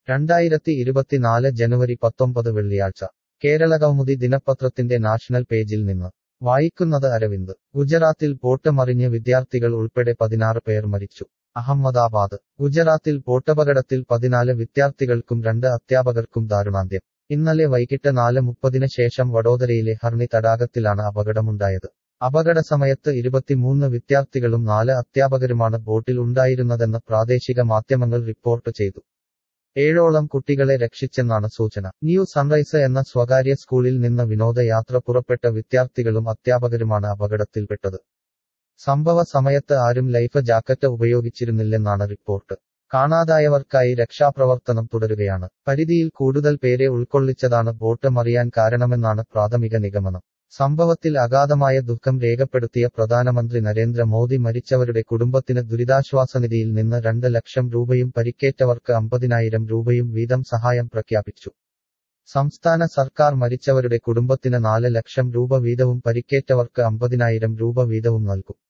രണ്ടായിരത്തി ഇരുപത്തിനാല് ജനുവരി പത്തൊമ്പത് വെള്ളിയാഴ്ച കേരള കൗമുദി ദിനപത്രത്തിന്റെ നാഷണൽ പേജിൽ നിന്ന് വായിക്കുന്നത് അരവിന്ദ് ഗുജറാത്തിൽ ബോട്ട് മറിഞ്ഞ് വിദ്യാർത്ഥികൾ ഉൾപ്പെടെ പതിനാറ് പേർ മരിച്ചു അഹമ്മദാബാദ് ഗുജറാത്തിൽ ബോട്ടപകടത്തിൽ പതിനാല് വിദ്യാർത്ഥികൾക്കും രണ്ട് അധ്യാപകർക്കും ദാരുണാന്ത്യം ഇന്നലെ വൈകിട്ട് നാല് മുപ്പതിന് ശേഷം വഡോദരയിലെ ഹർണി തടാകത്തിലാണ് അപകടമുണ്ടായത് അപകട സമയത്ത് ഇരുപത്തിമൂന്ന് വിദ്യാർത്ഥികളും നാല് അധ്യാപകരുമാണ് ബോട്ടിൽ ഉണ്ടായിരുന്നതെന്ന് പ്രാദേശിക മാധ്യമങ്ങൾ റിപ്പോർട്ട് ചെയ്തു ഏഴോളം കുട്ടികളെ രക്ഷിച്ചെന്നാണ് സൂചന ന്യൂ സൺറൈസ് എന്ന സ്വകാര്യ സ്കൂളിൽ നിന്ന് വിനോദയാത്ര പുറപ്പെട്ട വിദ്യാർത്ഥികളും അധ്യാപകരുമാണ് അപകടത്തിൽപ്പെട്ടത് സംഭവ സമയത്ത് ആരും ലൈഫ് ജാക്കറ്റ് ഉപയോഗിച്ചിരുന്നില്ലെന്നാണ് റിപ്പോർട്ട് കാണാതായവർക്കായി രക്ഷാപ്രവർത്തനം തുടരുകയാണ് പരിധിയിൽ കൂടുതൽ പേരെ ഉൾക്കൊള്ളിച്ചതാണ് ബോട്ട് മറിയാൻ കാരണമെന്നാണ് പ്രാഥമിക നിഗമനം സംഭവത്തിൽ അഗാധമായ ദുഃഖം രേഖപ്പെടുത്തിയ പ്രധാനമന്ത്രി നരേന്ദ്രമോദി മരിച്ചവരുടെ കുടുംബത്തിന് ദുരിതാശ്വാസനിധിയിൽ നിന്ന് രണ്ട് ലക്ഷം രൂപയും പരിക്കേറ്റവർക്ക് അമ്പതിനായിരം രൂപയും വീതം സഹായം പ്രഖ്യാപിച്ചു സംസ്ഥാന സർക്കാർ മരിച്ചവരുടെ കുടുംബത്തിന് നാല് ലക്ഷം രൂപ വീതവും പരിക്കേറ്റവർക്ക് അമ്പതിനായിരം രൂപ വീതവും നൽകും